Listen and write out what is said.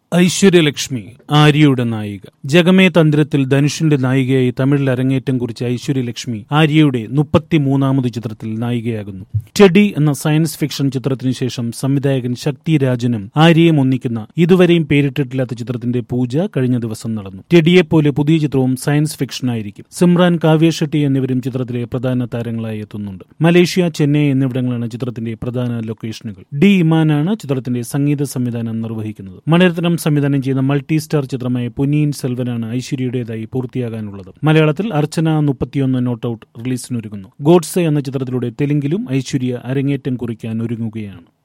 ഐശ്വര്യലക്ഷ്മി ആര്യയുടെ നായിക ജഗമേ തന്ത്രത്തിൽ ധനുഷിന്റെ നായികയായി തമിഴിൽ അരങ്ങേറ്റം കുറിച്ച ഐശ്വര്യലക്ഷ്മി ആര്യയുടെ മുപ്പത്തിമൂന്നാമത് ചിത്രത്തിൽ നായികയാകുന്നു ടെഡി എന്ന സയൻസ് ഫിക്ഷൻ ചിത്രത്തിനു ശേഷം സംവിധായകൻ ശക്തി രാജനും ആര്യയും ഒന്നിക്കുന്ന ഇതുവരെയും പേരിട്ടിട്ടില്ലാത്ത ചിത്രത്തിന്റെ പൂജ കഴിഞ്ഞ ദിവസം നടന്നു ടെഡിയെ പോലെ പുതിയ ചിത്രവും സയൻസ് ഫിക്ഷൻ ആയിരിക്കും സിമ്രാൻ കാവ്യ ഷെട്ടി എന്നിവരും ചിത്രത്തിലെ പ്രധാന താരങ്ങളായി എത്തുന്നുണ്ട് മലേഷ്യ ചെന്നൈ എന്നിവിടങ്ങളാണ് ചിത്രത്തിന്റെ പ്രധാന ലൊക്കേഷനുകൾ ഡി ഇമാനാണ് ചിത്രത്തിന്റെ സംഗീത സംവിധാനം നിർവഹിക്കുന്നത് മണിരത്നം സംവിധാനം ചെയ്യുന്ന മൾട്ടി സ്റ്റാർ ചിത്രമായ പൊന്നിയിൻ സെൽവനാണ് ഐശ്വര്യയുടേതായി പൂർത്തിയാകാനുള്ളത് മലയാളത്തിൽ അർച്ചന മുപ്പത്തിയൊന്ന് നോട്ട് ഔട്ട് റിലീസിനൊരുങ്ങുന്നു ഗോഡ്സെ എന്ന ചിത്രത്തിലൂടെ തെലുങ്കിലും ഐശ്വര്യ അരങ്ങേറ്റം കുറിക്കാൻ ഒരുങ്ങുകയാണ്